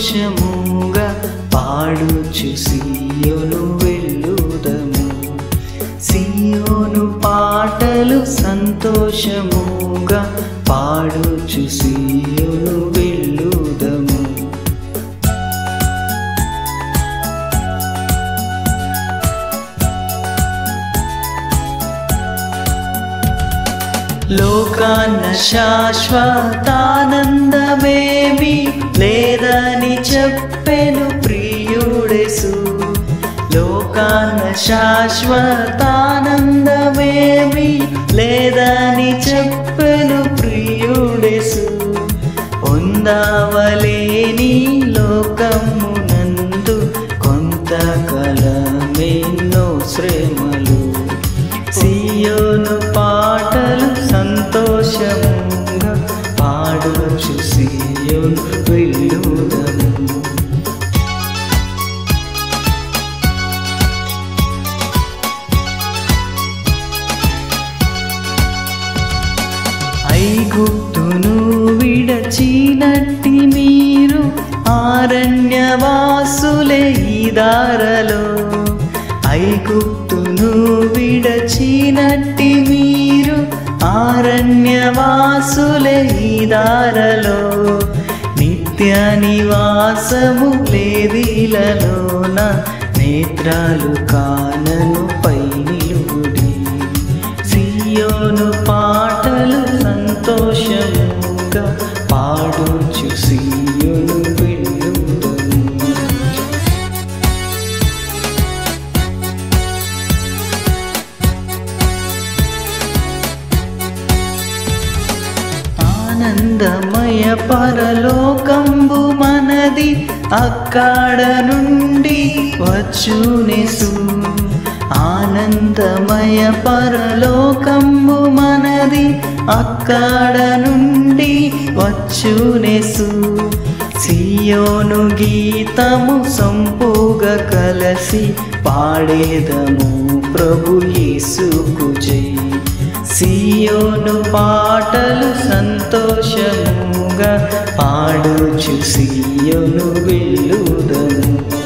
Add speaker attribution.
Speaker 1: సంతోషముగా పాడుచు సియోను వెళ్ళుదము సియోను పాటలు సంతోషముగా పాడుచు సియోను వెళ్ళుదము లోకాన్న శాశ్వతానందమేమి లేదని చెప్పెను ప్రియుడెసు లోకాన్న శాశ్వతానందమేమి లేదని చెప్పెను ప్రియుడెసు పొందవలేని లోకమునందు కొంతకాలమెన్నో శ్రమలు సియోను పాటలు సంతోషముగా పాడుచు సియోను వెళ్ళుదము ఐగుప్తును విడచినట్టి మీరు ఆరణ్యవాసులే ఈ దారలో ఐగుప్తును విడచినట్టి మీరు ఆరణ్యవాసులే ఈ దారలో నిత్య నివాసము లేదిలలోన నేత్రాలు కానను పై నిలుగుడి సియోను పాటలు సంతోషముగా పాడుచు సియోను వెళ్ళుదము ఆనందమయ పరలోకంబు మనది అక్కడ నుండి వచ్చునేసు ఆనందమయ పరలోకంబు మనది అక్కడ నుండి వచ్చునేసు సియోను గీతము సంపుగా కలసి పాడేదము ప్రభు యేసుకు జై సియోను పాటలు సంతోషముగా పాడుచు సియోను వెళ్ళుదము